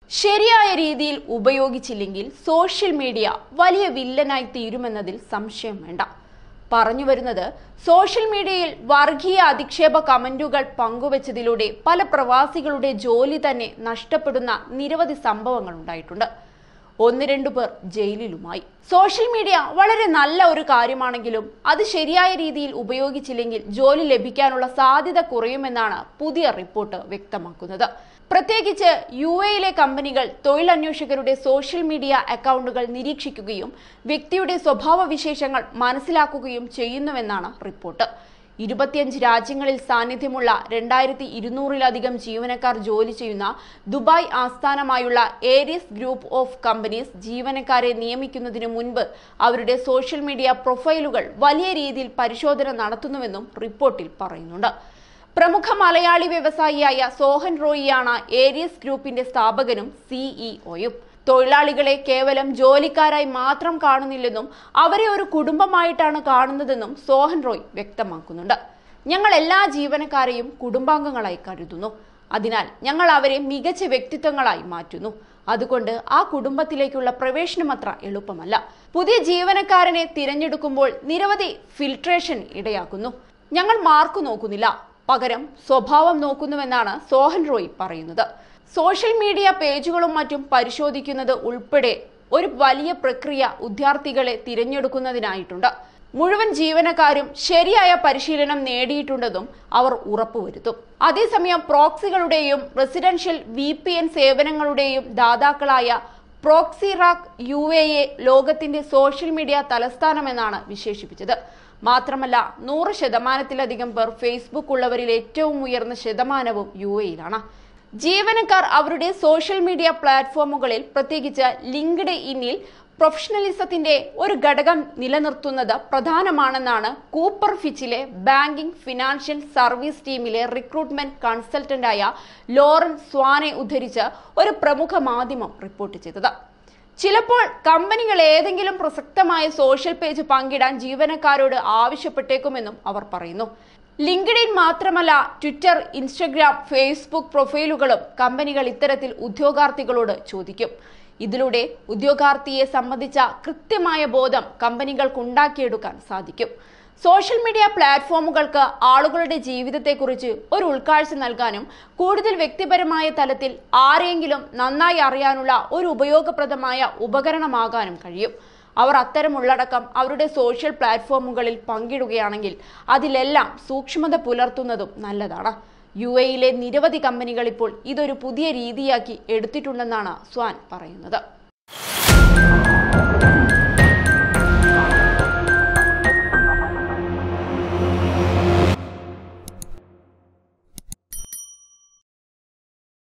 ശരിയായ രീതിയിൽ ഉപയോഗിച്ചില്ലെങ്കിൽ social media വലിയ വില്ലനായി തീരുമെന്നതിൽ സംശയം വേണ്ട പറഞ്ഞു വരുന്നത് സോഷ്യൽ മീഡിയയിൽ വർഗീയ അധിക്ഷേപ കമന്റുകൾ പങ്കുവച്ചതിലൂടെ പല പ്രവാസികളുടെ ജോലി തന്നെ നഷ്ടപ്പെടുന്ന നിരവധി സംഭവങ്ങൾ ഉണ്ടായിട്ടുണ്ട് ഒന്ന് രണ്ടു പേർ ജയിലിലുമായി സോഷ്യൽ മീഡിയ വളരെ നല്ല ഒരു കാര്യമാണെങ്കിലും അത് ശരിയായ രീതിയിൽ ഉപയോഗിച്ചില്ലെങ്കിൽ ജോലി ലഭിക്കാനുള്ള സാധ്യത കുറയുമെന്നാണ് പുതിയ റിപ്പോർട്ട് വ്യക്തമാക്കുന്നത് പ്രത്യേകിച്ച് യു എയിലെ കമ്പനികൾ തൊഴിലന്വേഷകരുടെ സോഷ്യൽ മീഡിയ അക്കൗണ്ടുകൾ നിരീക്ഷിക്കുകയും വ്യക്തിയുടെ സ്വഭാവ വിശേഷങ്ങൾ മനസ്സിലാക്കുകയും ചെയ്യുന്നുവെന്നാണ് റിപ്പോർട്ട് ഇരുപത്തിയഞ്ച് രാജ്യങ്ങളിൽ സാന്നിധ്യമുള്ള രണ്ടായിരത്തി ഇരുന്നൂറിലധികം ജീവനക്കാർ ജോലി ചെയ്യുന്ന ദുബായ് ആസ്ഥാനമായുള്ള ഏരിയസ് ഗ്രൂപ്പ് ഓഫ് കമ്പനീസ് ജീവനക്കാരെ നിയമിക്കുന്നതിന് മുൻപ് അവരുടെ സോഷ്യൽ മീഡിയ പ്രൊഫൈലുകൾ വലിയ രീതിയിൽ പരിശോധന നടത്തുന്നുവെന്നും റിപ്പോർട്ടിൽ പറയുന്നുണ്ട് പ്രമുഖ മലയാളി വ്യവസായിയായ സോഹൻ റോയിയാണ് ഏരിയസ് ഗ്രൂപ്പിന്റെ സ്ഥാപകനും സിഇഒയും തൊഴിലാളികളെ കേവലം ജോലിക്കാരായി മാത്രം കാണുന്നില്ലെന്നും അവരെ ഒരു കുടുംബമായിട്ടാണ് കാണുന്നതെന്നും സോഹൻ റോയ് വ്യക്തമാക്കുന്നുണ്ട് ഞങ്ങൾ എല്ലാ ജീവനക്കാരെയും കുടുംബാംഗങ്ങളായി കരുതുന്നു അതിനാൽ ഞങ്ങൾ അവരെ മികച്ച വ്യക്തിത്വങ്ങളായി മാറ്റുന്നു അതുകൊണ്ട് ആ കുടുംബത്തിലേക്കുള്ള പ്രവേശനം അത്ര എളുപ്പമല്ല പുതിയ ജീവനക്കാരനെ തിരഞ്ഞെടുക്കുമ്പോൾ നിരവധി ഫിൽട്രേഷൻ ഇടയാക്കുന്നു ഞങ്ങൾ മാർക്ക് നോക്കുന്നില്ല പകരം സ്വഭാവം നോക്കുന്നുവെന്നാണ് സോഹൻ റോയ് പറയുന്നത് സോഷ്യൽ മീഡിയ പേജുകളും മറ്റും പരിശോധിക്കുന്നത് ഉൾപ്പെടെ ഒരു വലിയ പ്രക്രിയ ഉദ്യോഗാർത്ഥികളെ തിരഞ്ഞെടുക്കുന്നതിനായിട്ടുണ്ട് മുഴുവൻ ജീവനക്കാരും ശരിയായ പരിശീലനം നേടിയിട്ടുണ്ടെന്നും അവർ ഉറപ്പുവരുത്തും അതേസമയം പ്രോക്സികളുടെയും റെസിഡൻഷ്യൽ വി പി എൻ സേവനങ്ങളുടെയും ദാതാക്കളായ പ്രോക്സിറാക്ക് യു എ എ ലോകത്തിന്റെ സോഷ്യൽ മീഡിയ തലസ്ഥാനമെന്നാണ് വിശേഷിപ്പിച്ചത് മാത്രമല്ല നൂറ് ശതമാനത്തിലധികം പേർ ഫേസ്ബുക്ക് ഉള്ളവരിൽ ഏറ്റവും ഉയർന്ന ശതമാനവും യു എയിലാണ് ജീവനക്കാർ അവരുടെ സോഷ്യൽ മീഡിയ പ്ലാറ്റ്ഫോമുകളിൽ പ്രത്യേകിച്ച് ലിങ്ക്ഡ് ഇന്നിൽ പ്രൊഫഷണലിസത്തിന്റെ ഒരു ഘടകം നിലനിർത്തുന്നത് പ്രധാനമാണെന്നാണ് കൂപ്പർ ഫിച്ചിലെ ബാങ്കിംഗ് ഫിനാൻഷ്യൽ സർവീസ് ടീമിലെ റിക്രൂട്ട്മെന്റ് കൺസൾട്ടന്റായ ലോറൻ സ്വാനെ ഉദ്ധരിച്ച് ഒരു പ്രമുഖ മാധ്യമം റിപ്പോർട്ട് ചെയ്തത് ചിലപ്പോൾ കമ്പനികൾ ഏതെങ്കിലും പ്രസക്തമായ സോഷ്യൽ പേജ് പങ്കിടാൻ ജീവനക്കാരോട് ആവശ്യപ്പെട്ടേക്കുമെന്നും അവർ പറയുന്നു ലിങ്ക്ഡിൻ മാത്രമല്ല ട്വിറ്റർ ഇൻസ്റ്റഗ്രാം ഫേസ്ബുക്ക് പ്രൊഫൈലുകളും കമ്പനികൾ ഇത്തരത്തിൽ ഉദ്യോഗാർത്ഥികളോട് ചോദിക്കും ഇതിലൂടെ ഉദ്യോഗാർത്ഥിയെ സംബന്ധിച്ച കൃത്യമായ ബോധം കമ്പനികൾക്ക് ഉണ്ടാക്കിയെടുക്കാൻ സാധിക്കും സോഷ്യൽ മീഡിയ പ്ലാറ്റ്ഫോമുകൾക്ക് ആളുകളുടെ ജീവിതത്തെക്കുറിച്ച് ഒരു ഉൾക്കാഴ്ച നൽകാനും കൂടുതൽ വ്യക്തിപരമായ തലത്തിൽ ആരെങ്കിലും നന്നായി അറിയാനുള്ള ഒരു ഉപയോഗപ്രദമായ ഉപകരണമാകാനും കഴിയും അവർ അത്തരം ഉള്ളടക്കം അവരുടെ സോഷ്യൽ പ്ലാറ്റ്ഫോമുകളിൽ പങ്കിടുകയാണെങ്കിൽ അതിലെല്ലാം സൂക്ഷ്മത പുലർത്തുന്നതും നല്ലതാണ് യു എയിലെ നിരവധി കമ്പനികൾ ഇപ്പോൾ ഇതൊരു പുതിയ രീതിയാക്കി എടുത്തിട്ടുണ്ടെന്നാണ് സ്വാൻ പറയുന്നത്